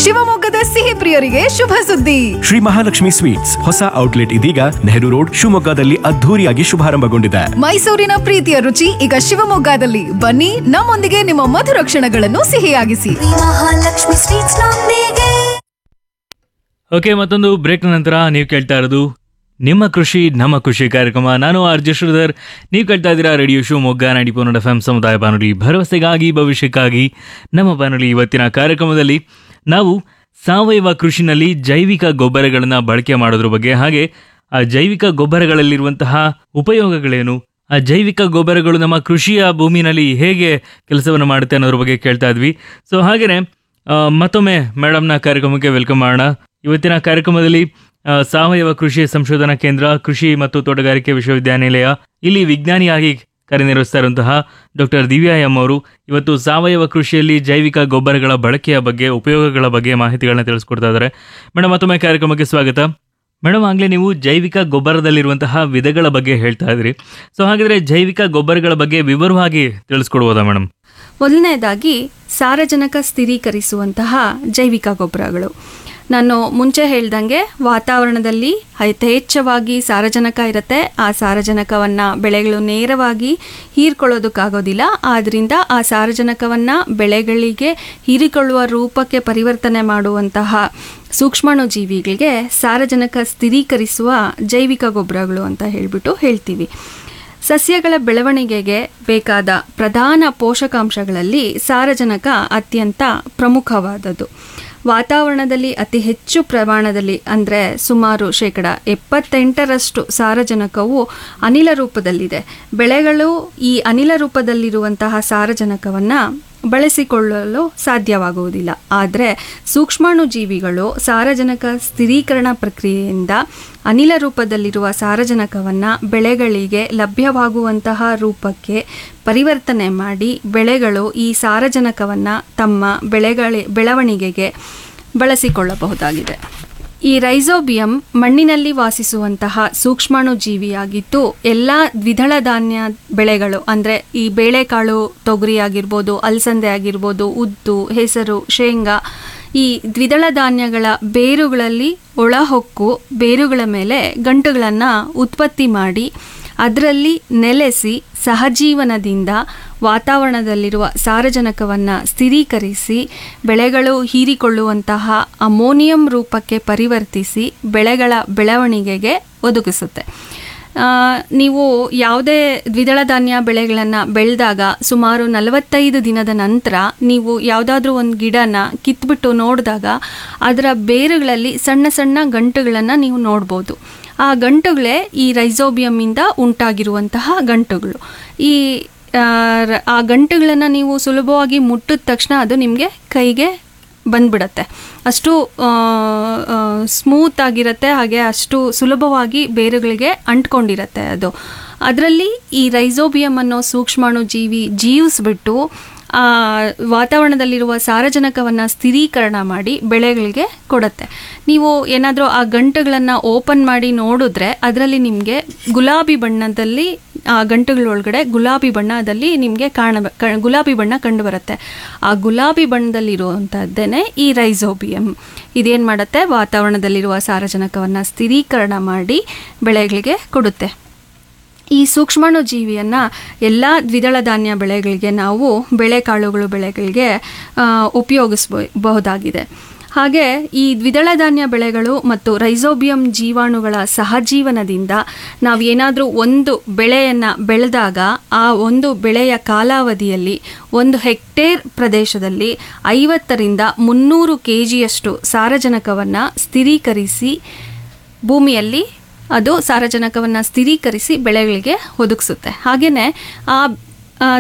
ಶಿವಮೊಗ್ಗದ ಸಿಹಿ ಪ್ರಿಯರಿಗೆ ಶುಭ ಸುದ್ದಿ ಶ್ರೀ ಮಹಾಲಕ್ಷ್ಮಿ ಸ್ವೀಟ್ಸ್ ಹೊಸ ಔಟ್ಲೆಟ್ ಇದೀಗ ನೆಹರು ರೋಡ್ ಶಿವಮೊಗ್ಗದಲ್ಲಿ ಅದ್ಧೂರಿಯಾಗಿ ಶುಭಾರಂಭಗೊಂಡಿದೆ ಮೈಸೂರಿನ ಪ್ರೀತಿಯ ರುಚಿ ಈಗ ಶಿವಮೊಗ್ಗದಲ್ಲಿ ಬನ್ನಿ ನಮ್ಮೊಂದಿಗೆ ನಿಮ್ಮ ಮಧುರ ಕ್ಷಣಗಳನ್ನು ಸಿಹಿಯಾಗಿಸಿ ಮಹಾಲಕ್ಷ್ಮಿ ಸ್ವೀಟ್ಸ್ ನೊಂದಿಗೆ ಓಕೆ ಮತ್ತೊಂದು ಬ್ರೇಕ್ ನಂತರ ನೀವು ಕೇಳ್ತಾ ಇರೋದು ನಿಮ್ಮ ಕೃಷಿ ನಮ್ಮ ಖುಷಿ ಕಾರ್ಯಕ್ರಮ ನಾನು ಆರ್ ಜೆ ಶ್ರೀಧರ್ ನೀವು ಕೇಳ್ತಾ ಇದ್ದೀರಾ ರೇಡಿಯೋ ಶಿವಮೊಗ್ಗ ನಾಡಿ ಪೋನಡ್ ಎಫ್ ಎಂ ಸಮುದಾಯ ಬಾನುಲಿ ಭರವಸೆಗಾಗಿ ಭವಿಷ್ಯಕ್ಕಾಗಿ ನಮ್ಮ ಬಾನುಲಿ ಇವತ್ತಿನ ಕಾರ್ಯಕ್ರಮದಲ್ಲಿ ನಾವು ಸಾವಯವ ಕೃಷಿನಲ್ಲಿ ಜೈವಿಕ ಗೊಬ್ಬರಗಳನ್ನು ಬಳಕೆ ಮಾಡೋದ್ರ ಬಗ್ಗೆ ಹಾಗೆ ಆ ಜೈವಿಕ ಗೊಬ್ಬರಗಳಲ್ಲಿರುವಂತಹ ಉಪಯೋಗಗಳೇನು ಆ ಜೈವಿಕ ಗೊಬ್ಬರಗಳು ನಮ್ಮ ಕೃಷಿಯ ಭೂಮಿನಲ್ಲಿ ಹೇಗೆ ಕೆಲಸವನ್ನು ಮಾಡುತ್ತೆ ಅನ್ನೋದ್ರ ಬಗ್ಗೆ ಕೇಳ್ತಾ ಇದ್ವಿ ಸೊ ಹಾಗೆಯೇ ಆ, ಮತ್ತೊಮ್ಮೆ ಮೇಡಮ್ನ ಕಾರ್ಯಕ್ರಮಕ್ಕೆ ವೆಲ್ಕಮ್ ಮಾಡೋಣ ಇವತ್ತಿನ ಕಾರ್ಯಕ್ರಮದಲ್ಲಿ ಆ, ಸಾವಯವ ಕೃಷಿ ಸಂಶೋಧನಾ ಕೇಂದ್ರ ಕೃಷಿ ಮತ್ತು ತೋಟಗಾರಿಕೆ ವಿಶ್ವವಿದ್ಯಾನಿಲಯ ಇಲ್ಲಿ ವಿಜ್ಞಾನಿಯಾಗಿ ಕಾರ್ಯನಿರ್ವಹಿಸ್ತಾ ಇರುವಂತಹ ಡಾಕ್ಟರ್ ದಿವ್ಯಾ ಎಂ ಅವರು ಇವತ್ತು ಸಾವಯವ ಕೃಷಿಯಲ್ಲಿ ಜೈವಿಕ ಗೊಬ್ಬರಗಳ ಬಳಕೆಯ ಬಗ್ಗೆ ಉಪಯೋಗಗಳ ಬಗ್ಗೆ ಮಾಹಿತಿಗಳನ್ನ ತಿಳಿಸ್ಕೊಡ್ತಾ ಇದ್ದಾರೆ ಮೇಡಮ್ ಮತ್ತೊಮ್ಮೆ ಕಾರ್ಯಕ್ರಮಕ್ಕೆ ಸ್ವಾಗತ ಮೇಡಮ್ ಆಗಲೇ ನೀವು ಜೈವಿಕ ಗೊಬ್ಬರದಲ್ಲಿರುವಂತಹ ವಿಧಗಳ ಬಗ್ಗೆ ಹೇಳ್ತಾ ಇದ್ರಿ ಸೊ ಹಾಗಿದ್ರೆ ಜೈವಿಕ ಗೊಬ್ಬರಗಳ ಬಗ್ಗೆ ವಿವರವಾಗಿ ತಿಳಿಸ್ಕೊಡ್ಬೋದಾ ಮೇಡಮ್ ಮೊದಲನೇದಾಗಿ ಸಾರಜನಕ ಸ್ಥಿರೀಕರಿಸುವಂತಹ ಜೈವಿಕ ಗೊಬ್ಬರಗಳು ನಾನು ಮುಂಚೆ ಹೇಳ್ದಂಗೆ ವಾತಾವರಣದಲ್ಲಿ ಯಥೇಚ್ಛವಾಗಿ ಸಾರಜನಕ ಇರುತ್ತೆ ಆ ಸಾರಜನಕವನ್ನು ಬೆಳೆಗಳು ನೇರವಾಗಿ ಹೀರ್ಕೊಳ್ಳೋದಕ್ಕಾಗೋದಿಲ್ಲ ಆದ್ದರಿಂದ ಆ ಸಾರಜನಕವನ್ನು ಬೆಳೆಗಳಿಗೆ ಹೀರಿಕೊಳ್ಳುವ ರೂಪಕ್ಕೆ ಪರಿವರ್ತನೆ ಮಾಡುವಂತಹ ಸೂಕ್ಷ್ಮಾಣು ಜೀವಿಗಳಿಗೆ ಸಾರಜನಕ ಸ್ಥಿರೀಕರಿಸುವ ಜೈವಿಕ ಗೊಬ್ಬರಗಳು ಅಂತ ಹೇಳಿಬಿಟ್ಟು ಹೇಳ್ತೀವಿ ಸಸ್ಯಗಳ ಬೆಳವಣಿಗೆಗೆ ಬೇಕಾದ ಪ್ರಧಾನ ಪೋಷಕಾಂಶಗಳಲ್ಲಿ ಸಾರಜನಕ ಅತ್ಯಂತ ಪ್ರಮುಖವಾದದ್ದು ವಾತಾವರಣದಲ್ಲಿ ಅತಿ ಹೆಚ್ಚು ಪ್ರಮಾಣದಲ್ಲಿ ಅಂದರೆ ಸುಮಾರು ಶೇಕಡ ಎಪ್ಪತ್ತೆಂಟರಷ್ಟು ಸಾರಜನಕವು ಅನಿಲ ರೂಪದಲ್ಲಿದೆ ಬೆಳೆಗಳು ಈ ಅನಿಲ ರೂಪದಲ್ಲಿರುವಂತಹ ಸಾರಜನಕವನ್ನು ಬಳಸಿಕೊಳ್ಳಲು ಸಾಧ್ಯವಾಗುವುದಿಲ್ಲ ಆದರೆ ಸೂಕ್ಷ್ಮಾಣು ಜೀವಿಗಳು ಸಾರಜನಕ ಸ್ಥಿರೀಕರಣ ಪ್ರಕ್ರಿಯೆಯಿಂದ ಅನಿಲ ರೂಪದಲ್ಲಿರುವ ಸಾರಜನಕವನ್ನು ಬೆಳೆಗಳಿಗೆ ಲಭ್ಯವಾಗುವಂತಹ ರೂಪಕ್ಕೆ ಪರಿವರ್ತನೆ ಮಾಡಿ ಬೆಳೆಗಳು ಈ ಸಾರಜನಕವನ್ನು ತಮ್ಮ ಬೆಳೆಗಳ ಬೆಳವಣಿಗೆಗೆ ಬಳಸಿಕೊಳ್ಳಬಹುದಾಗಿದೆ ಈ ರೈಸೋಬಿಯಂ ಮಣ್ಣಿನಲ್ಲಿ ವಾಸಿಸುವಂತಹ ಸೂಕ್ಷ್ಮಾಣು ಜೀವಿಯಾಗಿದ್ದು ಎಲ್ಲ ದ್ವಿದಳ ಧಾನ್ಯ ಬೆಳೆಗಳು ಅಂದರೆ ಈ ಬೇಳೆಕಾಳು ತೊಗರಿ ಆಗಿರ್ಬೋದು ಅಲಸಂದೆ ಆಗಿರ್ಬೋದು ಉದ್ದು ಹೆಸರು ಶೇಂಗಾ ಈ ದ್ವಿದಳ ಧಾನ್ಯಗಳ ಬೇರುಗಳಲ್ಲಿ ಒಳಹೊಕ್ಕು ಬೇರುಗಳ ಮೇಲೆ ಗಂಟುಗಳನ್ನು ಉತ್ಪತ್ತಿ ಮಾಡಿ ಅದರಲ್ಲಿ ನೆಲೆಸಿ ಸಹಜೀವನದಿಂದ ವಾತಾವರಣದಲ್ಲಿರುವ ಸಾರಜನಕವನ್ನು ಸ್ಥಿರೀಕರಿಸಿ ಬೆಳೆಗಳು ಹೀರಿಕೊಳ್ಳುವಂತಹ ಅಮೋನಿಯಂ ರೂಪಕ್ಕೆ ಪರಿವರ್ತಿಸಿ ಬೆಳೆಗಳ ಬೆಳವಣಿಗೆಗೆ ಒದಗಿಸುತ್ತೆ ಆ, ನೀವು ಯಾವುದೇ ದ್ವಿದಳ ಧಾನ್ಯ ಬೆಳೆಗಳನ್ನು ಬೆಳೆದಾಗ ಸುಮಾರು ನಲವತ್ತೈದು ದಿನದ ನಂತರ ನೀವು ಯಾವುದಾದ್ರೂ ಒಂದು ಗಿಡನ ಕಿತ್ಬಿಟ್ಟು ನೋಡಿದಾಗ ಅದರ ಬೇರುಗಳಲ್ಲಿ ಸಣ್ಣ ಸಣ್ಣ ಗಂಟುಗಳನ್ನು ನೀವು ನೋಡ್ಬೋದು ಆ ಗಂಟುಗಳೇ ಈ ರೈಸೋಬಿಯಮ್ಮಿಂದ ಉಂಟಾಗಿರುವಂತಹ ಗಂಟುಗಳು ಈ ಆ, ರ- ಆ ಗಂಟುಗಳನ್ನು ನೀವು ಸುಲಭವಾಗಿ ಮುಟ್ಟಿದ ತಕ್ಷಣ ಅದು ನಿಮಗೆ ಕೈಗೆ ಬಂದ್ಬಿಡತ್ತೆ ಅಷ್ಟು ಸ್ಮೂತ್ ಆಗಿರುತ್ತೆ ಹಾಗೆ ಅಷ್ಟು ಸುಲಭವಾಗಿ ಬೇರುಗಳಿಗೆ ಅಂಟ್ಕೊಂಡಿರತ್ತೆ ಅದು ಅದರಲ್ಲಿ ಈ ರೈಸೋಬಿಯಂ ಅನ್ನೋ ಸೂಕ್ಷ್ಮಾಣು ಜೀವಿ ಜೀವಿಸ್ಬಿಟ್ಟು ಆ ವಾತಾವರಣದಲ್ಲಿರುವ ಸಾರಜನಕವನ್ನು ಸ್ಥಿರೀಕರಣ ಮಾಡಿ ಬೆಳೆಗಳಿಗೆ ಕೊಡುತ್ತೆ ನೀವು ಏನಾದರೂ ಆ ಗಂಟುಗಳನ್ನು ಓಪನ್ ಮಾಡಿ ನೋಡಿದ್ರೆ ಅದರಲ್ಲಿ ನಿಮಗೆ ಗುಲಾಬಿ ಬಣ್ಣದಲ್ಲಿ ಆ ಗಂಟುಗಳೊಳಗಡೆ ಗುಲಾಬಿ ಬಣ್ಣದಲ್ಲಿ ನಿಮಗೆ ಕಾಣ ಕ- ಗುಲಾಬಿ ಬಣ್ಣ ಕಂಡು ಬರುತ್ತೆ ಆ ಗುಲಾಬಿ ಬಣ್ಣದಲ್ಲಿರುವಂಥದ್ದೇನೆ ಈ ರೈಸೋಬಿಯಂ ಇದೇನು ಮಾಡುತ್ತೆ ವಾತಾವರಣದಲ್ಲಿರುವ ಸಾರಜನಕವನ್ನು ಸ್ಥಿರೀಕರಣ ಮಾಡಿ ಬೆಳೆಗಳಿಗೆ ಕೊಡುತ್ತೆ ಈ ಸೂಕ್ಷ್ಮಾಣು ಜೀವಿಯನ್ನು ಎಲ್ಲ ದ್ವಿದಳ ಧಾನ್ಯ ಬೆಳೆಗಳಿಗೆ ನಾವು ಬೇಳೆಕಾಳುಗಳು ಬೆಳೆಗಳಿಗೆ ಆ, ಉಪಯೋಗಿಸಬಹುದಾಗಿದೆ ಹಾಗೆ ಈ ದ್ವಿದಳ ಧಾನ್ಯ ಬೆಳೆಗಳು ಮತ್ತು ರೈಸೋಬಿಯಂ ಜೀವಾಣುಗಳ ಸಹಜೀವನದಿಂದ ನಾವು ಏನಾದರೂ ಒಂದು ಬೆಳೆಯನ್ನು ಬೆಳೆದಾಗ ಆ ಒಂದು ಬೆಳೆಯ ಕಾಲಾವಧಿಯಲ್ಲಿ ಒಂದು ಹೆಕ್ಟೇರ್ ಪ್ರದೇಶದಲ್ಲಿ ಐವತ್ತರಿಂದ ಮುನ್ನೂರು ಕೆ ಜಿಯಷ್ಟು ಸಾರಜನಕವನ್ನು ಸ್ಥಿರೀಕರಿಸಿ ಭೂಮಿಯಲ್ಲಿ ಅದು ಸಾರಜನಕವನ್ನು ಸ್ಥಿರೀಕರಿಸಿ ಬೆಳೆಗಳಿಗೆ ಒದಗಿಸುತ್ತೆ ಹಾಗೆಯೇ ಆ